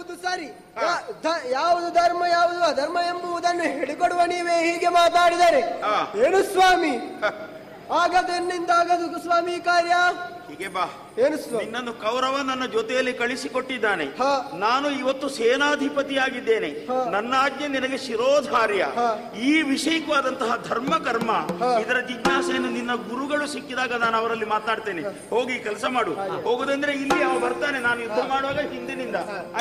ಯಾವುದು ಸರಿ ಯಾ- ಧ- ಯಾವುದು ಧರ್ಮ ಯಾವುದು ಅಧರ್ಮ ಎಂಬುದನ್ನು ಹಿಡಿಕೊಡುವ ನೀವೇ ಹೀಗೆ ಮಾತಾಡಿದರೆ ಹಾ. ಏನು ಸ್ವಾಮಿ ಆಗದು ಎನ್ನಿಂದ ಆಗದು ಸ್ವಾಮಿ ಈ ಕಾರ್ಯ ಹೀಗೆ ಬಾ ಏನು ಸ್ವಾಮಿ ನಿನ್ನನ್ನು ಕೌರವ ನನ್ನ ಜೊತೆಯಲ್ಲಿ ಕಳಿಸಿಕೊಟ್ಟಿದ್ದಾನೆ ಹಾ. ನಾನು ಇವತ್ತು ಸೇನಾಧಿಪತಿಯಾಗಿದ್ದೇನೆ ಹಾ. ನನ್ನ ಆಜ್ಞೆ ನಿನಗೆ ಶಿರೋಧಾರ್ಯ ಹಾ. ಈ ವಿಷಯಕವಾದಂತಹ ಧರ್ಮ ಕರ್ಮ ಹಾ. ಇದರ ಜಿಜ್ಞಾಸೆಯನ್ನು ನಿನ್ನ ಗುರುಗಳು ಸಿಕ್ಕಿದಾಗ ನಾನು ಅವರಲ್ಲಿ ಮಾತಾಡ್ತೇನೆ ಹೋಗಿ ಕೆಲಸ ಮಾಡು ಹೋಗುದಂದ್ರೆ ಇಲ್ಲಿ ಅವ ಬರ್ತಾನೆ ನಾನು ಯುದ್ಧ ಮಾಡುವಾಗ ಹಿಂದಿನಿಂದ